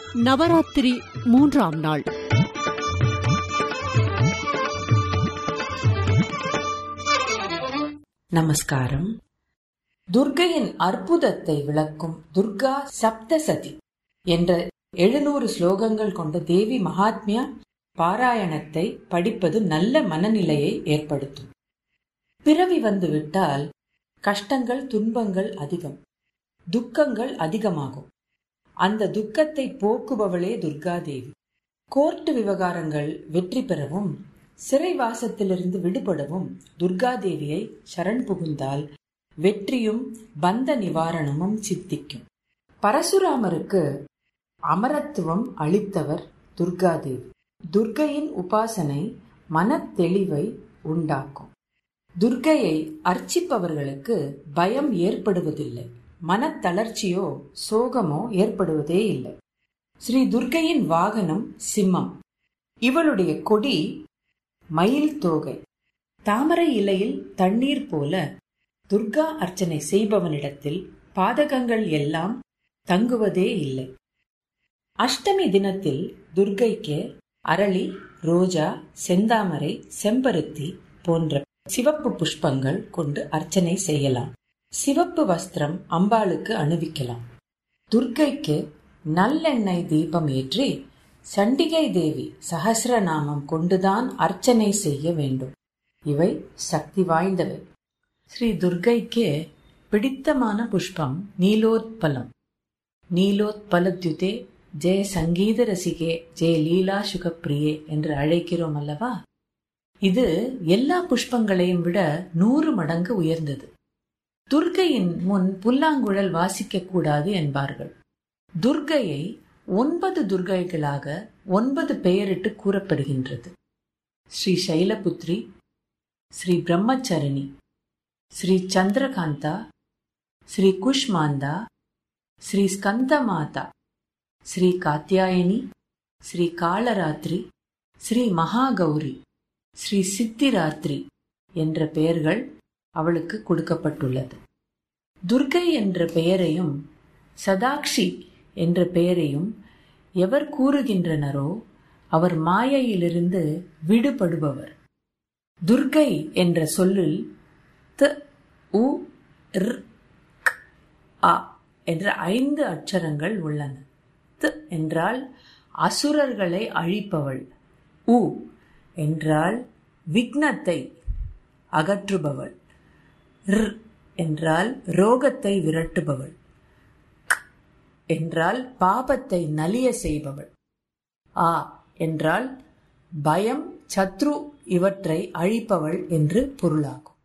நவராத்திரி மூன்றாம் நாள் நமஸ்காரம் துர்க்கையின் அற்புதத்தை விளக்கும் துர்கா சப்தசதி என்ற எழுநூறு ஸ்லோகங்கள் கொண்ட தேவி மகாத்மியா பாராயணத்தை படிப்பது நல்ல மனநிலையை ஏற்படுத்தும் பிறவி வந்துவிட்டால் கஷ்டங்கள் துன்பங்கள் அதிகம் துக்கங்கள் அதிகமாகும் அந்த துக்கத்தை போக்குபவளே துர்காதேவி கோர்ட்டு விவகாரங்கள் வெற்றி பெறவும் சிறைவாசத்திலிருந்து விடுபடவும் துர்காதேவியை சரண் புகுந்தால் வெற்றியும் பந்த நிவாரணமும் சித்திக்கும் பரசுராமருக்கு அமரத்துவம் அளித்தவர் துர்காதேவி துர்கையின் உபாசனை மனத்தெளிவை உண்டாக்கும் துர்கையை அர்ச்சிப்பவர்களுக்கு பயம் ஏற்படுவதில்லை மனத்தளர்ச்சியோ சோகமோ ஏற்படுவதே இல்லை ஸ்ரீ துர்கையின் வாகனம் சிம்மம் இவளுடைய கொடி மயில் தோகை தாமரை இலையில் தண்ணீர் போல துர்கா அர்ச்சனை செய்பவனிடத்தில் பாதகங்கள் எல்லாம் தங்குவதே இல்லை அஷ்டமி தினத்தில் துர்கைக்கு அரளி ரோஜா செந்தாமரை செம்பருத்தி போன்ற சிவப்பு புஷ்பங்கள் கொண்டு அர்ச்சனை செய்யலாம் சிவப்பு வஸ்திரம் அம்பாளுக்கு அணிவிக்கலாம் துர்க்கைக்கு நல்லெண்ணெய் தீபம் ஏற்றி சண்டிகை தேவி சகசிரநாமம் கொண்டுதான் அர்ச்சனை செய்ய வேண்டும் இவை சக்தி வாய்ந்தவை ஸ்ரீ துர்கைக்கு பிடித்தமான புஷ்பம் நீலோத்பலம் நீலோத்பலத்யுதே ஜெய சங்கீத ரசிகே ஜெய லீலா சுகப்பிரியே என்று அழைக்கிறோம் அல்லவா இது எல்லா புஷ்பங்களையும் விட நூறு மடங்கு உயர்ந்தது துர்கையின் முன் புல்லாங்குழல் வாசிக்க கூடாது என்பார்கள் துர்கையை ஒன்பது துர்கைகளாக ஒன்பது பெயரிட்டு கூறப்படுகின்றது ஸ்ரீ சைலபுத்ரி ஸ்ரீ பிரம்மச்சரணி ஸ்ரீ சந்திரகாந்தா ஸ்ரீ குஷ்மாந்தா ஸ்ரீ ஸ்கந்தமாதா ஸ்ரீ காத்தியாயனி ஸ்ரீ காலராத்திரி ஸ்ரீ மகாகௌரி ஸ்ரீ சித்திராத்திரி என்ற பெயர்கள் அவளுக்கு கொடுக்கப்பட்டுள்ளது துர்கை என்ற பெயரையும் சதாக்ஷி என்ற பெயரையும் எவர் கூறுகின்றனரோ அவர் மாயையிலிருந்து விடுபடுபவர் துர்கை என்ற சொல்லில் த உ அ என்ற ஐந்து அட்சரங்கள் உள்ளன த் என்றால் அசுரர்களை அழிப்பவள் உ என்றால் விக்னத்தை அகற்றுபவள் ர் என்றால் ரோகத்தை விரட்டுபவள் என்றால் பாபத்தை நலிய செய்பவள் ஆ என்றால் பயம் சத்ரு இவற்றை அழிப்பவள் என்று பொருளாகும்